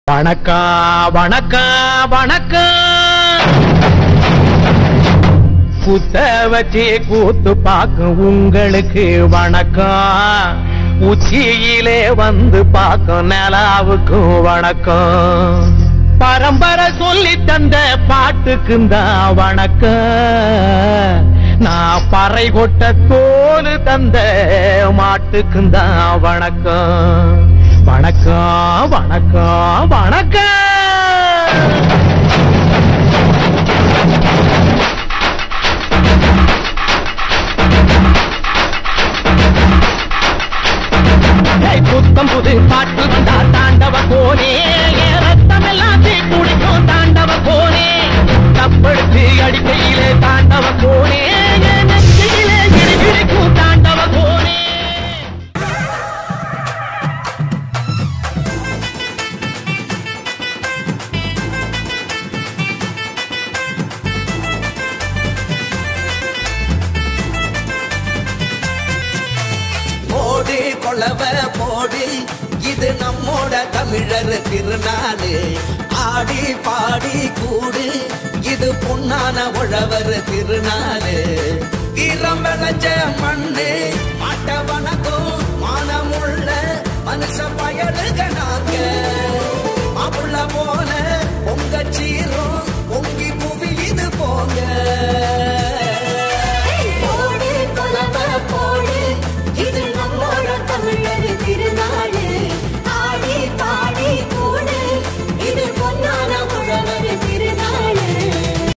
வணக்கம் வணக்கம் வணக்கம் குத்த வச்சு கூத்து பார்க்கும் உங்களுக்கு வணக்கம் உச்சியிலே வந்து பார்க்கும் நிலாவுக்கும் வணக்கம் பரம்பரை சொல்லி தந்த பாட்டுக்கும் தான் வணக்கம் நான் பறை கொட்ட தோல் தந்த மாட்டுக்கும் தான் வணக்கம் வணக்கம் வணக்கம் வணக்கம் ஏய், புத்தம் புது பாட்டு வந்தா தாண்டவ கோனே என் ரத்தம் எல்லாம் தீ குடிக்கும் தாண்டவ கோனே தப்படுத்து அடிக்கையிலே தாண்டவ கோனே என் நெற்றியிலே இடி இடிக்கும் தாண்டவ கோனே போடு கொளவ போடு இது நம்மோட தமிழர் திருநாளு ஆடி பாடி கூடு இது பொன்னான உழவர் திருநாளு வீரம் விளைஞ்ச மண்ணு